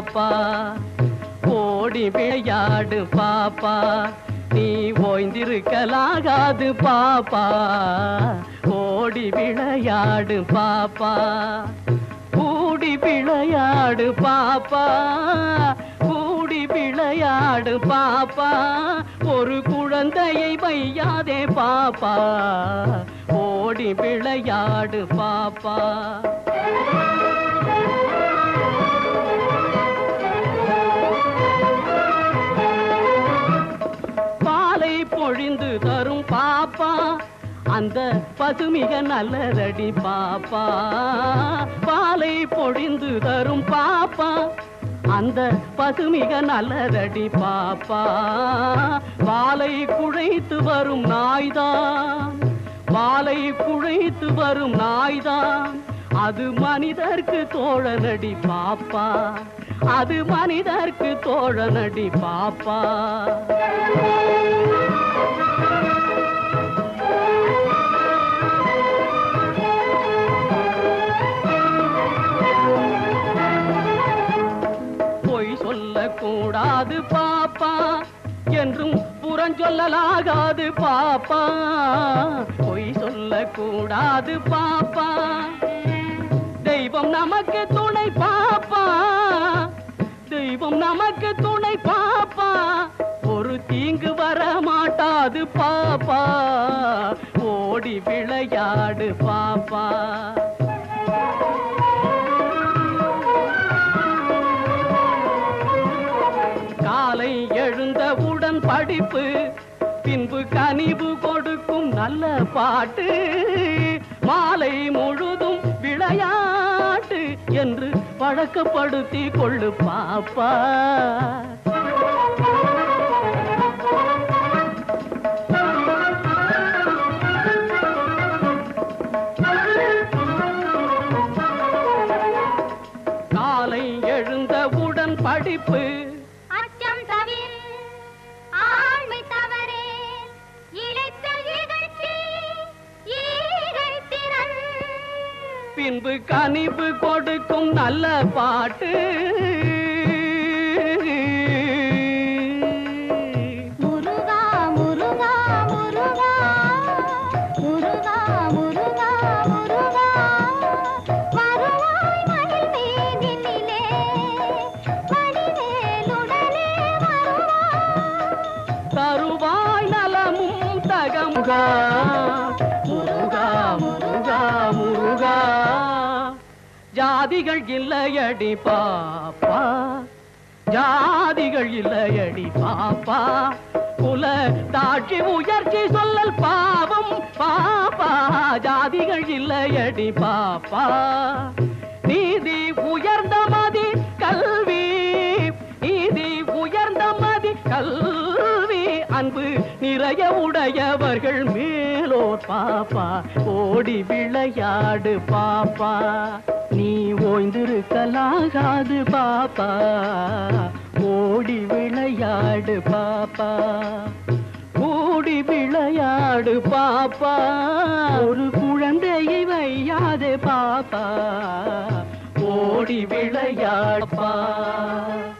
பாப்பா ஓடி விளையாடு பாப்பா நீ ஓய்ந்திருக்கலாகாது பாப்பா ஓடி விளையாடு பாப்பா கூடி விளையாடு பாப்பா கூடி விளையாடு பாப்பா ஒரு குழந்தையை வையாதே பாப்பா ஓடி விளையாடு பாப்பா பாலை பொழிந்து தரும் பாப்பா அந்த பசுமிக நல்லதடி பாப்பா பாலை பொழிந்து தரும் பாப்பா அந்த பசுமிக நல்லதடி பாப்பா வாலை குழைத்து வரும் நாய்தான் வாலை குழைத்து வரும் நாய்தான் அது மனிதர்க்கு தோழனடி பாப்பா அது மனிதர்க்கு தோழனடி பாப்பா பொய் சொல்லக்கூடாது பாப்பா என்றும் புறஞ்சொல்லலாகாது பாப்பா பொய் சொல்லக்கூடாது பாப்பா தெய்வம் நமக்கு துணை பாப்பா தெய்வம் நமக்கு துணை பாப்பா ஒரு தீங்கு வர மாட்டாது பாப்பா ஓடி விளையாடு பாப்பா காலை எழுந்தவுடன் படிப்பு பின்பு கனிவு கொடுக்கும் நல்ல பாட்டு மாலை முழுதும் விளையாட்டு என்று பழக்கப்படுத்தி கொள்ளு பாப்பா காலை எழுந்தவுடன் படிப்பு அச்சம் தவிர ஆண்மை தவறே இழைத்த இகழ்ச்சி ஈகை திறன் பின்பு கனிவு கொடுக்கும் நல்ல பாட்டு முருகா முருகா முருகா முருகா முருகா முருகா வருவாய் மயில் மீதினிலே வடிவேலுடனே வருவாய் தருவாய் நலமும் தகமுகா முருகா முருகா முருகா ஜாதிகள் இல்லையடி பாப்பா ஜாதிகள் இல்லையடி பாப்பா குல தாட்சி உயர்ச்சி சொல்லல் பாவம் பாப்பா ஜாதிகள் இல்லையடி பாப்பா நீதி உயர்ந்த மதி கல்வி நீதி உயர்ந்த மதி கல்வி அன்பு நிறைய உடையவர்கள் மேலோர் பாப்பா ஓடி விளையாடு பாப்பா நீ ஓய்ந்திருக்கலாகாது பாப்பா ஓடி விளையாடு பாப்பா கூடி விளையாடு பாப்பா ஒரு குழந்தையை வையாதே பாப்பா ஓடி விளையாடுப்பா